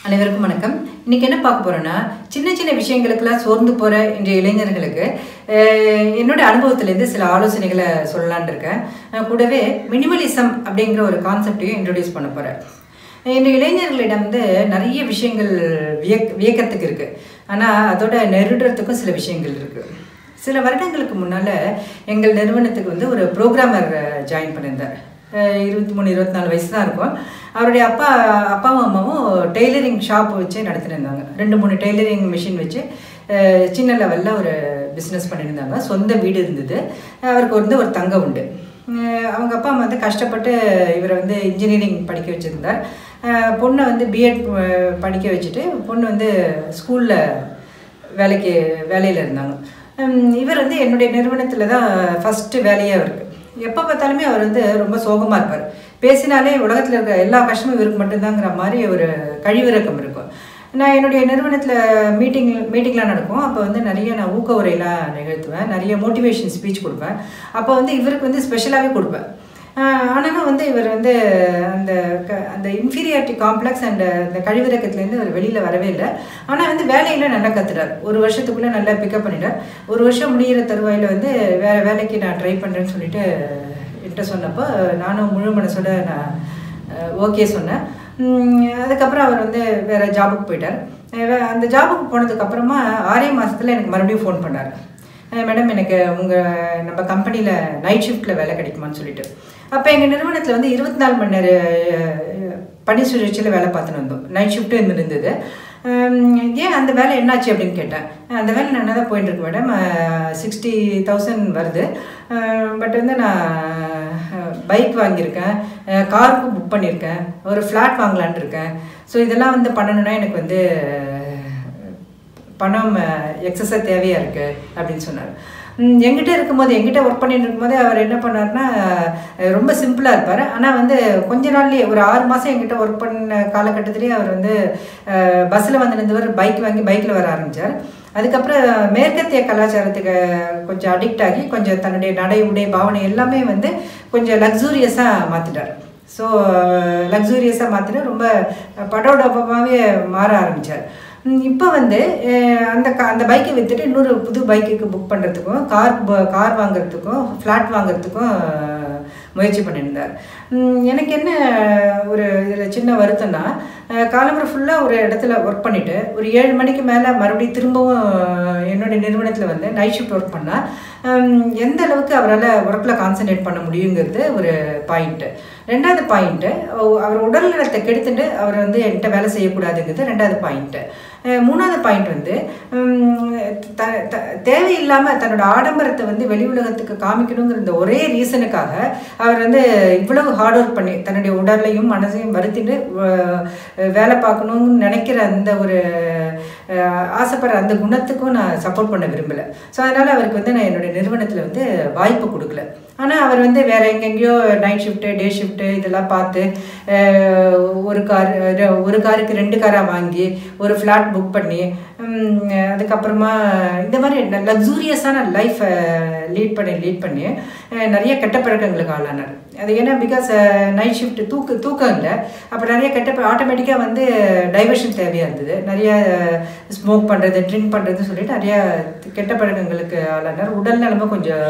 அனைவருக்கும் வணக்கம் இன்னைக்கு என்ன பார்க்க போறோம்னா சின்ன சின்ன விஷயங்களுக்கெல்லாம் சோர்ந்து போற இன்றைய இளைஞர்களுக்கு அஹ், என்னோட அனுபவத்திலேருந்து சில ஆலோசனைகளை சொல்லலான்னு இருக்கேன் அஹ், கூடவே மினிமலிசம் அப்படிங்கிற ஒரு கான்செப்டையும் இன்ட்ரடியூஸ் பண்ண போறேன் இன்றைய இளைஞர்களிடம் வந்து நிறைய விஷயங்கள் வியக் வியக்கத்துக்கு இருக்கு ஆனால் அதோட நெருடுறதுக்கும் சில விஷயங்கள் இருக்கு சில வருடங்களுக்கு முன்னால் எங்கள் நிறுவனத்துக்கு வந்து ஒரு ப்ரோக்ராமர் ஜாயின் பண்ணியிருந்தார் அஹ் இருபத்தி மூணு இருபத்தி நாலு வயசு தான் இருக்கும் அவருடைய அப்பா அப்பாவும் அம்மாவும் டெய்லரிங் ஷாப் வச்சு நடத்தினிருந்தாங்க ரெண்டு மூணு டெய்லரிங் மிஷின் வச்சு அஹ் சின்ன லெவலில் ஒரு பிஸ்னஸ் பண்ணியிருந்தாங்க சொந்த வீடு இருந்தது அவருக்கு வந்து ஒரு தங்கம் உண்டு அஹ் அவங்க அப்பா அம்மா வந்து கஷ்டப்பட்டு இவரை வந்து இன்ஜினியரிங் படிக்க வச்சுருந்தார் பொண்ணை வந்து பிஎட் படிக்க வச்சுட்டு பொண்ணு வந்து ஸ்கூலில் வேலைக்கு வேலையில் இருந்தாங்க ஹம், இவர் வந்து என்னுடைய நிறுவனத்தில் தான் ஃபஸ்ட்டு வேலையே அவருக்கு எப்போ பார்த்தாலுமே அவர் வந்து ரொம்ப சோகமாக இருப்பார் பேசினாலே உலகத்தில் இருக்கிற எல்லா கஷ்டமும் இவருக்கு மட்டும்தாங்கிற மாதிரி ஒரு கழிவிறக்கம் இருக்கும் நான் என்னுடைய நிறுவனத்தில் மீட்டிங் மீட்டிங்லாம் நடக்கும் அப்போ வந்து நிறைய நான் ஊக்க உரையெல்லாம் நிகழ்த்துவேன் நிறைய மோட்டிவேஷன் ஸ்பீச் கொடுப்பேன் அப்போ வந்து இவருக்கு வந்து ஸ்பெஷலாகவே கொடுப்பேன் ஆஹ் ஆனாலும் வந்து இவர் வந்து அந்த க அந்த இன்ஃபீரியாரிட்டி காம்ப்ளெக்ஸ் அண்ட் அந்த கழிவிறக்கத்துலேருந்து அவர் வெளியில் வரவே இல்லை ஆனால் வந்து வேலையில நல்லா கத்துறார் ஒரு வருஷத்துக்குள்ளே நல்லா பிக்கப் பண்ணிட்டார் ஒரு வருஷம் முடிகிற தருவாயில் வந்து வேறு வேலைக்கு நான் ட்ரை பண்ணுறேன்னு சொல்லிட்டு என்கிட்ட சொன்னப்போ நானும் முழு மனசோட நான் ஓகே சொன்னேன் உம், அதுக்கப்புறம் அவர் வந்து வேறு ஜாபுக்கு போயிட்டார் அஹ் வே- அந்த ஜாபுக்கு போனதுக்கப்புறமா ஆறே மாதத்தில் எனக்கு மறுபடியும் ஃபோன் பண்ணார் அஹ் மேடம் எனக்கு உங்கள் நம்ம கம்பெனியில் நைட் ஷிஃப்ட்டில் வேலை கிடைக்குமான்னு சொல்லிட்டு அப்போ எங்கள் நிறுவனத்தில் வந்து இருபத்தி நாலு மணி நேர அஹ், பணி சுழற்சியில் வேலை பார்த்துன்னு வந்தோம் நைட் ஷிஃப்ட்டு இருந்தது ஹம், ஏன் அந்த வேலை என்னாச்சு அப்படின்னு கேட்டேன் அந்த வேலை நல்லா தான் போயிட்டு இருக்கு மேடம் சிக்ஸ்டி தௌசண்ட் வருது பட் வந்து நான் பைக் வாங்கியிருக்கேன் காருக்கு புக் பண்ணியிருக்கேன் ஒரு ஃப்ளாட் வாங்கலான்னு இருக்கேன் ஸோ இதெல்லாம் வந்து பண்ணணும்னா எனக்கு வந்து பணம் எக்ஸஸாக தேவையாக இருக்குது அப்படின்னு சொன்னார் ம், எங்கிட்ட இருக்கும்போது எங்கிட்ட ஒர்க் பண்ணிட்டு இருக்கும்போது அவர் என்ன பண்ணார்னா அஹ், ரொம்ப சிம்பிளாக இருப்பார் ஆனால் வந்து கொஞ்ச நாள்லயே ஒரு ஆறு மாதம் எங்கிட்ட ஒர்க் பண்ண காலகட்டத்திலேயே அவர் வந்து பஸ்ஸில் வந்து இருந்தவர் பைக் வாங்கி பைக்கில் வர ஆரம்பித்தார் அதுக்கப்புறம் மேற்கத்திய கலாச்சாரத்துக்கு கொஞ்சம் அடிக்ட் ஆகி கொஞ்சம் தன்னுடைய நடை உடை பாவனை எல்லாமே வந்து கொஞ்சம் லக்ஸூரியஸாக மாற்றிட்டார் ஸோ லக்ஸூரியஸாக மாற்றிட்டு ரொம்ப படோடபமாகவே மாற ஆரம்பித்தார் இப்போ வந்து அஹ், அந்த கா அந்த பைக்கை விற்றுட்டு இன்னொரு புது பைக்குக்கு புக் பண்ணுறதுக்கும் கார் கார் வாங்குறதுக்கும் ஃப்ளாட் வாங்குறதுக்கும் அஹ், முயற்சி பண்ணியிருந்தார் உம், எனக்கு என்ன ஒரு இதில் சின்ன வருத்தம்னா அஹ், காலம்பரம் ஃபுல்லாக ஒரு இடத்துல ஒர்க் பண்ணிவிட்டு ஒரு ஏழு மணிக்கு மேலே மறுபடியும் திரும்பவும் அஹ், என்னுடைய நிறுவனத்தில் வந்து நைட் ஷிஃப்ட் ஒர்க் பண்ணால் எந்த அளவுக்கு அவரால் ஒர்க்கில் கான்சென்ட்ரேட் பண்ண முடியுங்கிறது ஒரு பாயிண்ட்டு ரெண்டாவது பாயிண்ட்டு அவர் உடல் நலத்தை கெடுத்துட்டு அவர் வந்து என்கிட்ட வேலை செய்யக்கூடாதுங்கிறது ரெண்டாவது பாயிண்ட்டு மூணாவது பாயிண்ட் வந்து உம், த- த- தேவையில்லாமல் தன்னோட ஆடம்பரத்தை வந்து வெளி உலகத்துக்கு காமிக்கணுங்கிற இந்த ஒரே ரீசனுக்காக அவர் வந்து இவ்வளவு ஹார்ட் ஒர்க் பண்ணி தன்னுடைய உடலையும் மனசையும் வருத்திட்டு அஹ், வேலை பார்க்கணும்னு நினைக்கிற அந்த ஒரு அஹ், ஆசைப்படுற அந்த குணத்துக்கும் நான் சப்போர்ட் பண்ண விரும்பலை ஸோ அதனால் அவருக்கு வந்து நான் என்னுடைய நிறுவனத்தில் வந்து வாய்ப்பு கொடுக்கல ஆனால் அவர் வந்து வேற எங்கெங்கேயோ நைட் ஷிஃப்ட்டு டே ஷிஃப்ட்டு இதெல்லாம் பார்த்து அஹ், ஒரு கார் ஒரு காருக்கு ரெண்டு காராக வாங்கி ஒரு ஃப்ளாட் புக் பண்ணி உம், அதுக்கப்புறமா இந்த மாதிரி லக்ஸூரியஸான லைஃப்பை லீட் பண்ணி லீட் பண்ணி அஹ், நிறைய கெட்ட பழக்கங்களுக்கு ஆளானார் அது ஏன்னா பிகாஸ் நைட் ஷிஃப்ட் தூக்கு தூக்கம் இல்லை அப்போ நிறைய கெட்ட ஆட்டோமேட்டிக்காக வந்து டைவர்ஷன் தேவையாக இருந்தது நிறைய ஸ்மோக் பண்ணுறது ட்ரிங்க் பண்ணுறது சொல்லிட்டு நிறைய கெட்ட பழக்கங்களுக்கு ஆளானார் உடல் நிலமை கொஞ்சம்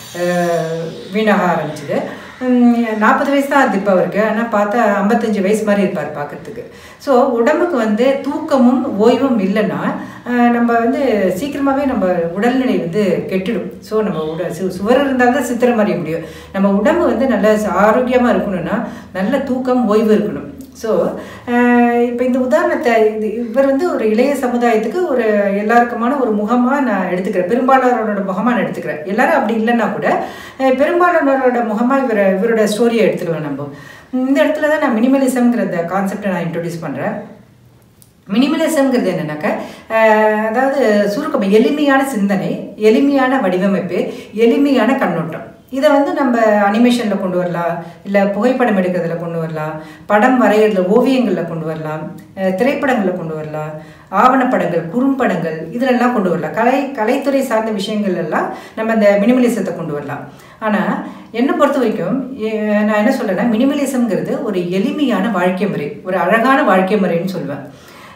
அஹ், வீணாக ஆரம்பிச்சுது நாற்பது வயசு தான் அது இப்போ அவருக்கு ஆனால் பார்த்தா ஐம்பத்தஞ்சு வயசு மாதிரி இருப்பார் பார்க்கறதுக்கு ஸோ உடம்புக்கு வந்து தூக்கமும் ஓய்வும் இல்லைன்னா அஹ், நம்ம வந்து சீக்கிரமாகவே நம்ம உடல்நிலை வந்து கெட்டுடும் ஸோ நம்ம உட சு சுவர் இருந்தால் தான் சித்திரம் அறிய முடியும் நம்ம உடம்பு வந்து நல்ல ஆரோக்கியமாக இருக்கணும்னா நல்ல தூக்கம் ஓய்வு இருக்கணும் ஸோ இப்போ இந்த உதாரணத்தை இது இவர் வந்து ஒரு இளைய சமுதாயத்துக்கு ஒரு எல்லாருக்குமான ஒரு முகமாக நான் எடுத்துக்கிறேன் பெரும்பாலானோரோட முகமாக நான் எடுத்துக்கிறேன் எல்லாரும் அப்படி இல்லைன்னா கூட அஹ், பெரும்பாலானோரோட முகமாக இவரை இவரோட ஸ்டோரியை எடுத்துருவேன் நம்ம இந்த இடத்துல தான் நான் மினிமலிசம்ங்கிற அந்த கான்செப்டை நான் இன்ட்ரடியூஸ் பண்ணுறேன் மினிமலிசம்ங்கிறது என்னன்னாக்க அஹ், அதாவது சுருக்கம் எளிமையான சிந்தனை எளிமையான வடிவமைப்பு எளிமையான கண்ணோட்டம் இதை வந்து நம்ம அனிமேஷனில் கொண்டு வரலாம் இல்லை புகைப்படம் எடுக்கிறதுல கொண்டு வரலாம் படம் வரைகிறதுல ஓவியங்களில் கொண்டு வரலாம் அஹ், திரைப்படங்களில் கொண்டு வரலாம் ஆவணப்படங்கள் குறும்படங்கள் இதிலெல்லாம் கொண்டு வரலாம் கலை கலைத்துறை சார்ந்த விஷயங்கள் எல்லாம் நம்ம இந்த மினிமலிசத்தை கொண்டு வரலாம் ஆனால் என்னை பொறுத்த வரைக்கும் எ- நான் என்ன சொல்றேன்னா மினிமலிசம்ங்கிறது ஒரு எளிமையான வாழ்க்கை முறை ஒரு அழகான வாழ்க்கை முறைன்னு சொல்லுவேன்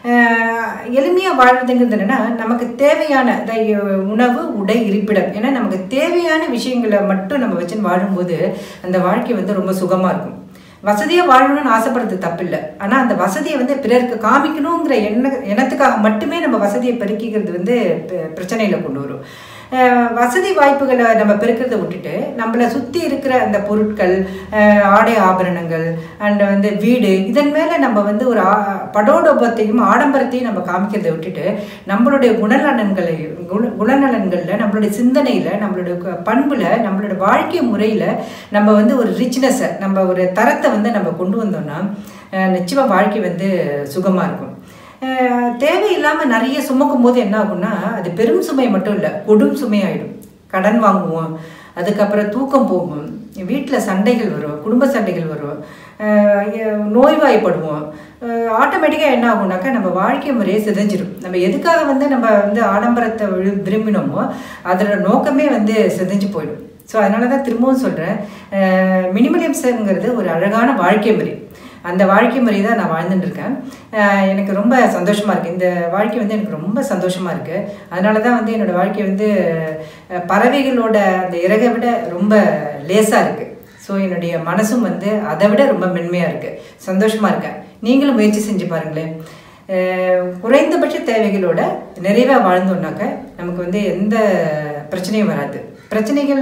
எளிமையாக வாழ்றதுங்கிறது என்னென்னா நமக்கு தேவையான அதாவது உணவு உடை இருப்பிடம் ஏன்னா நமக்கு தேவையான விஷயங்களை மட்டும் நம்ம வச்சுன்னு வாழும்போது அந்த வாழ்க்கை வந்து ரொம்ப சுகமாக இருக்கும் வசதியாக வாழணும்னு ஆசைப்படுறது தப்பில்லை ஆனால் அந்த வசதியை வந்து பிறருக்கு காமிக்கணுங்கிற எண்ண எண்ணத்துக்காக மட்டுமே நம்ம வசதியை பெருக்கிக்கிறது வந்து ப- பிரச்சனையில கொண்டு வரும் அஹ் வசதி வாய்ப்புகளை நம்ம பெருக்கிறத விட்டுட்டு நம்மளை சுற்றி இருக்கிற அந்த பொருட்கள் அஹ் ஆடை ஆபரணங்கள் அண்ட் வந்து வீடு இதன் மேலே நம்ம வந்து ஒரு ஆ- படோடோபத்தையும் ஆடம்பரத்தையும் நம்ம காமிக்கிறதை விட்டுட்டு நம்மளுடைய குணநலன்களை குண குணநலன்களில் நம்மளுடைய சிந்தனையில் நம்மளுடைய க- பண்புல நம்மளோட வாழ்க்கை முறையில் நம்ம வந்து ஒரு ரிச்னஸை நம்ம ஒரு தரத்தை வந்து நம்ம கொண்டு வந்தோம்னா அஹ் நிச்சயமா வாழ்க்கை வந்து சுகமாக இருக்கும் அஹ் தேவையில்லாமல் நிறைய சுமக்கும் போது என்ன ஆகும்னா அது பெரும் சுமை மட்டும் இல்லை கொடும் சுமையாயிடும் கடன் வாங்குவோம் அதுக்கப்புறம் தூக்கம் போகும் வீட்டில் சண்டைகள் வரும் குடும்ப சண்டைகள் வரும் அஹ் எ- நோய்வாய்ப்படுவோம் ஆட்டோமேட்டிக்காக என்ன ஆகும்னாக்கா நம்ம வாழ்க்கை முறையே சிதைஞ்சிடும் நம்ம எதுக்காக வந்து நம்ம வந்து ஆடம்பரத்தை விரு- விரும்பினோமோ அதோட நோக்கமே வந்து சிதைஞ்சு போயிடும் ஸோ அதனால தான் திரும்பவும் சொல்கிறேன் மினிமலிசம்ங்கிறது ஒரு அழகான வாழ்க்கை முறை அந்த வாழ்க்கை முறை தான் நான் வாழ்ந்துட்டு இருக்கேன் அஹ் எனக்கு ரொம்ப சந்தோஷமாக இருக்குது இந்த வாழ்க்கை வந்து எனக்கு ரொம்ப சந்தோஷமாக இருக்குது அதனால தான் வந்து என்னோடய வாழ்க்கை வந்து அஹ், பறவைகளோட அந்த இறகை விட ரொம்ப லேசாக இருக்குது ஸோ என்னுடைய மனசும் வந்து அதை விட ரொம்ப மென்மையாக இருக்குது சந்தோஷமாக இருக்கேன் நீங்களும் முயற்சி செஞ்சு பாருங்களேன் அஹ், குறைந்தபட்ச தேவைகளோட நிறைவாக வாழ்ந்தோம்னாக்க நமக்கு வந்து எந்த பிரச்சனையும் வராது பிரச்சனைகள்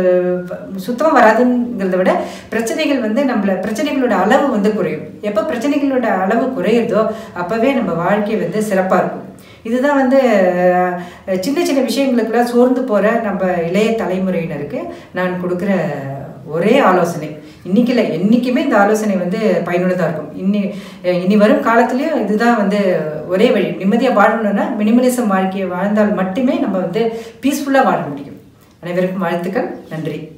சுத்தமாக வராதுங்கிறத விட பிரச்சனைகள் வந்து நம்மள பிரச்சனைகளோட அளவு வந்து குறையும் எப்போ பிரச்சனைகளோட அளவு குறையுதோ அப்போவே நம்ம வாழ்க்கை வந்து சிறப்பாக இருக்கும் இதுதான் வந்து அஹ், சின்ன சின்ன விஷயங்களுக்கெல்லாம் சோர்ந்து போகிற நம்ம இளைய தலைமுறையினருக்கு நான் கொடுக்குற ஒரே ஆலோசனை இன்னைக்கு இல்லை என்றைக்குமே இந்த ஆலோசனை வந்து பயனுள்ளதாக இருக்கும் இன்னி அஹ் இனி வரும் காலத்துலேயும் இதுதான் வந்து ஒரே வழி நிம்மதியாக வாழணும்னா மினிமலிசம் வாழ்க்கையை வாழ்ந்தால் மட்டுமே நம்ம வந்து பீஸ்ஃபுல்லாக வாழ முடியும் அனைவருக்கும் வாழ்த்துக்கள் நன்றி